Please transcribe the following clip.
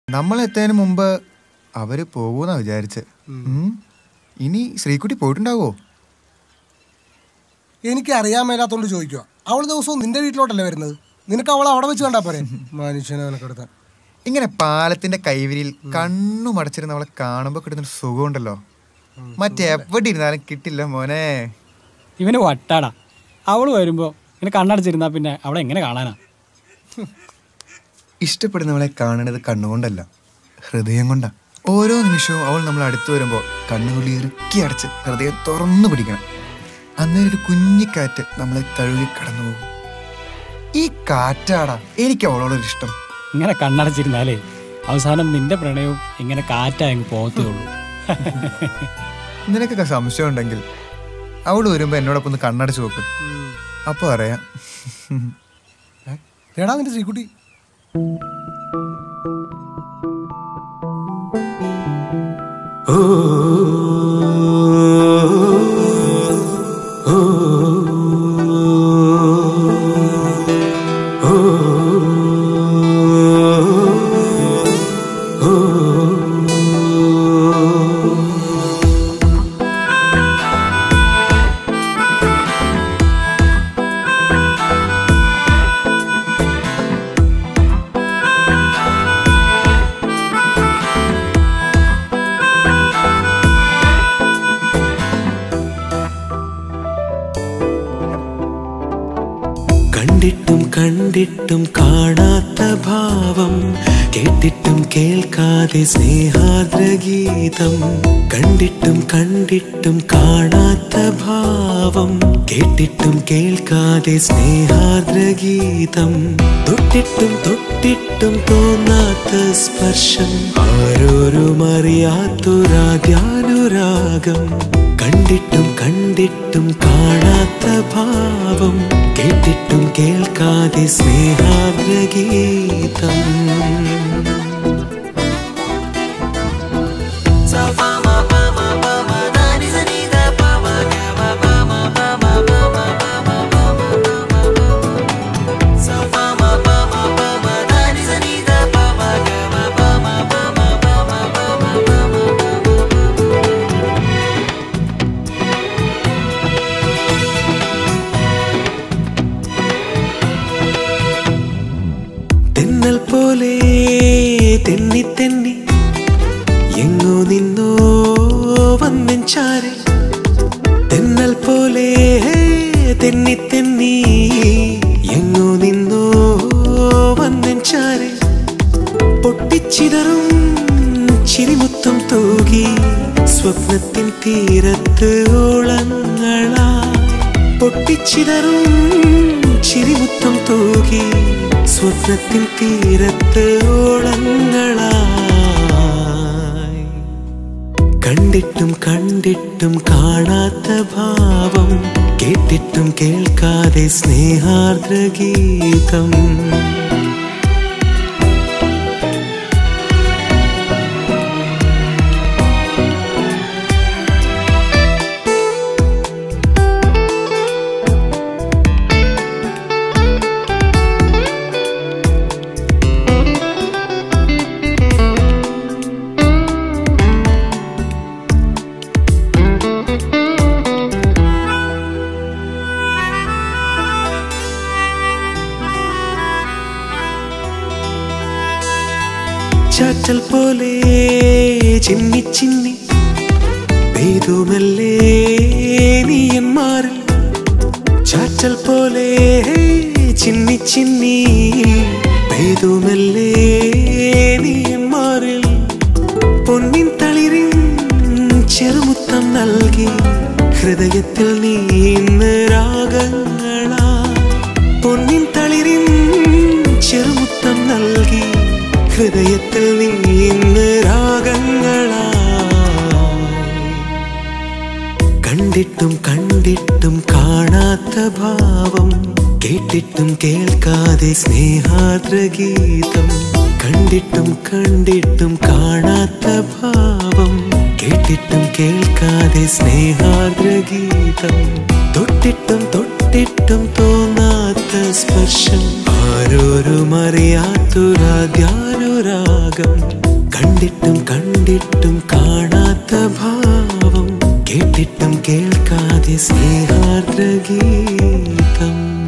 നമ്മൾ എത്തുന്നതിന് മുമ്പ് അവര് പോകൂന്നാ വിചാരിച്ച് ഉം. ഇനി ശ്രീകുട്ടി പോയിട്ടുണ്ടാവോ എനിക്ക് അറിയാൻ മേലാത്തോണ്ട് ചോദിക്കുക അവൾ ദിവസവും നിന്റെ വീട്ടിലോട്ടല്ലേ വരുന്നത് നിനക്ക് അവളെ അവിടെ വെച്ച് കണ്ടാ പോരെ മനുഷ്യനെ നിനക്കെടുത്താൻ ഇങ്ങനെ പാലത്തിന്റെ കൈവരിയിൽ കണ്ണു മടച്ചിരുന്ന് അവളെ കാണുമ്പോ കിട്ടുന്ന സുഖമുണ്ടല്ലോ മറ്റെവിടെ ഇരുന്നാലും കിട്ടില്ല മോനെ ഇവന് വട്ടാടാ അവള് വരുമ്പോ ഇങ്ങനെ കണ്ണടച്ചിരുന്നാ പിന്നെ അവളെ എങ്ങനെ കാണാനാ ഇഷ്ടപ്പെടുന്നവളെ കാണുന്നത് കണ്ണുകൊണ്ടല്ല ഹൃദയം കൊണ്ടാ ഓരോ നിമിഷവും അവൾ നമ്മൾ അടുത്ത് വരുമ്പോൾ കണ്ണുകൊള്ളി ഇറുക്കി അടച്ച് ഹൃദയം തുറന്നു പിടിക്കണം അന്നേരം ഒരു കുഞ്ഞിക്കാറ്റ് നമ്മളെ തഴുകി കടന്നു പോകും ഈ കാറ്റാടാ എനിക്ക് അവളോടൊരു ഇഷ്ടം ഇങ്ങനെ കണ്ണടച്ചിരുന്നാലേ അവസാനം നിന്റെ പ്രണയവും ഇങ്ങനെ കാറ്റായങ്ങ് പോകത്തേ ഉള്ളൂ നിനക്കൊക്കെ സംശയം ഉണ്ടെങ്കിൽ അവൾ വരുമ്പോ എന്നോടൊപ്പം ഒന്ന് കണ്ണടച്ച് നോക്ക് അപ്പൊ അറിയാം എടാ നിന്റെ ശ്രീകുട്ടി കണ്ടിട്ടും കണ്ടിട്ടും കാണാത്ത ഭാവം കേട്ടിട്ടും കേൾക്കാതെ സ്നേഹാദ്രഗീതം കണ്ടിട്ടും കണ്ടിട്ടും കാണാത്ത ഭാവം കേട്ടിട്ടും കേൾക്കാതെ സ്നേഹാദ്രഗീതം തൊട്ടിട്ടും തൊട്ടിട്ടും തോന്നാത്ത സ്പർശം ആരോരും അറിയാത്തൊരാദ്യാനുരാഗം കണ്ടിട്ടും കണ്ടിട്ടും കാണാത്ത ഭാവം കേട്ടിട്ടും കേൾക്കാതെ സ്നേഹാദ്രഗീതം തെന്നൽ പോലെ തെന്നി തെന്നി എങ്ങോ നിന്നോ വന്നൻ ചാരെ തെന്നൽ പോലെ തെന്നി തെന്നി എങ്ങോ നിന്നോ വന്നൻ ചാരെ പൊട്ടിച്ചിതറും ചിരിമുത്തം തൂകി സ്വപ്നത്തിൻ തീരത്ത് ഓളങ്ങളായി പൊട്ടിച്ചിതറും ചിരിമുത്തം തൂകി സ്വപ്നത്തിൻ തീരത്ത് ഓളങ്ങളായി കണ്ടിട്ടും കണ്ടിട്ടും കാണാത്ത ഭാവം കേട്ടിട്ടും കേൾക്കാതെ സ്നേഹാർദ്രഗീതം ചാറ്റൽ പോലെ ചിന്നി ചിന്നി പെയ്തുമല്ലേ നീയന്മാരിൽ ചാറ്റൽ പോലെ ചിന്നി ചിന്നി പെയ്തുമല്ലേ നീയന്മാരിൽ പൊന്നിൻ തളിരിൻ ചെറുമുത്തം നൽകി ഹൃദയത്തിൽ നീ ഇന്ന് രാഗങ്ങളാ പൊന്നിൻ തളിരിൻ ചെറുമുത്തം നൽകി ഹൃദയത്തിൽ നീ ഇന്ന് രാഗങ്ങളാ കണ്ടിട്ടും കണ്ടിട്ടും കാണാത്ത ഭാവം കേട്ടിട്ടും കേൾക്കാതെ സ്നേഹാദ്രഗീതം കണ്ടിട്ടും കണ്ടിട്ടും കാണാത്ത ഭാവം കേട്ടിട്ടും കേൾക്കാതെ സ്നേഹാദ്രഗീതം തൊട്ടിട്ടും തൊട്ടിട്ടും തോന്നാത്ത സ്പർശം ആരോ ആരോരും അറിയാത്തൊരാദ്യാനുരാഗം കണ്ടിട്ടും കണ്ടിട്ടും കാണാത്ത ഭാവം കേട്ടിട്ടും കേൾക്കാതെ സ്നേഹാർദ്രഗീതം